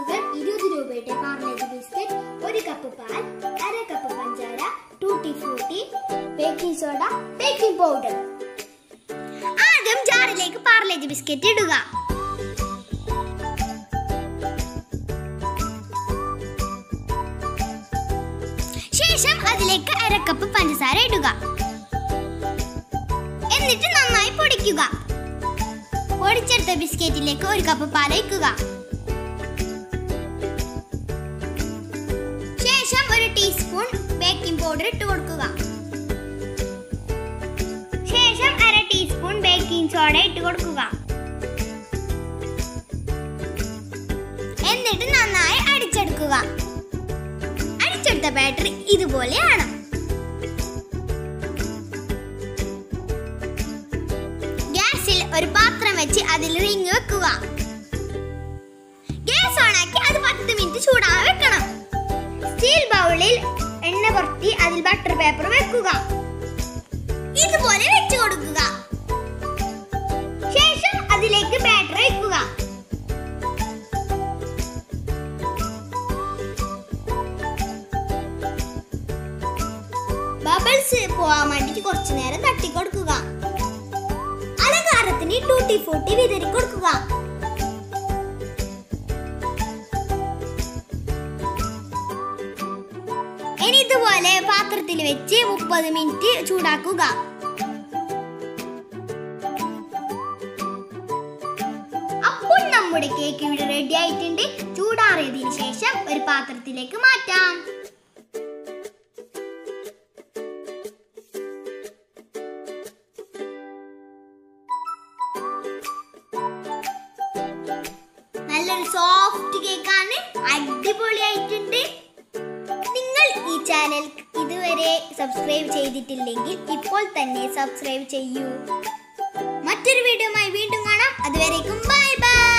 ബിസ്ക്കറ്റുകൾ ഇരുപത് രൂപയുടെ പാർലേജ് ബിസ്ക്കറ്റ് ഒരു കപ്പ് പാൽ അര കപ്പ് പഞ്ചാര tutti frutti baking soda baking powder ആദ്യം ജാറിലേക്ക് പാർലേജ് ബിസ്ക്കറ്റ് ഇടുക ശേഷം അതിലേക്ക് അര കപ്പ് പഞ്ചസാര ഇടുക എന്നിട്ട് നന്നായി പൊടിക്കുക പൊടിച്ചെടുത്ത ബിസ്ക്കറ്റിലേക്ക് ഒരു കപ്പ് പാൽ ഒഴിക്കുക ശേഷം ഒരു ടീസ്പൂൺ ബേക്കിംഗ് പൗഡർ ഇട്ട് കൊടുക്കുക ശേഷം അര ടീസ്പൂൺ ബേക്കിംഗ് സോഡ ഇട്ട് കൊടുക്കുക എന്നിട്ട് നന്നായി അടിച്ചെടുക്കുക അടിച്ചെടുത്ത ബാറ്ററി ഇതുപോലെയാണ് ഗ്യാസിൽ ഒരു പാത്രം വെച്ച് അതിൽ റിങ് വെക്കുക ഗ്യാസ് ഓണാക്കി അത് പത്ത് മിനിറ്റ് ചൂടാൻ വെക്കണം സ്റ്റീൽ ബൗളിൽ എണ്ണ പുരട്ടി അതിൽ ബട്ടർ പേപ്പർ വെക്കുക ഇതുപോലെ വെച്ച് കൊടുക്കുക ശേഷം അതിലേക്ക് ബാറ്റർ വെക്കുക ബബിൾസ് പോവാൻ വേണ്ടിട്ട് കുറച്ചു നേരം തട്ടി കൊടുക്കുക അലങ്കാരത്തിന് ടൂട്ടി ഫ്രൂട്ടി വിതറി കൊടുക്കുക ഇനി ഇതുപോലെ പാത്രത്തിൽ വെച്ച് മുപ്പത് മിനിറ്റ് ചൂടാക്കുക അപ്പോൾ നമ്മുടെ കേക്ക് ഇവിടെ റെഡി ആയിട്ടുണ്ട് ചൂടാറിയതിനു ശേഷം ഒരു പാത്രത്തിലേക്ക് മാറ്റാം നല്ലൊരു സോഫ്റ്റ് കേക്കാണ് അടിപൊളിയായിട്ടുണ്ട് നിങ്ങൾ ഈ ചാനൽ ഇതുവരെ സബ്സ്ക്രൈബ് ചെയ്തിട്ടില്ലെങ്കിൽ ഇപ്പോൾ തന്നെ സബ്സ്ക്രൈബ് ചെയ്യൂ മറ്റൊരു വീഡിയോയുമായി വീണ്ടും കാണാം അതുവരേക്കും ബൈ ബൈ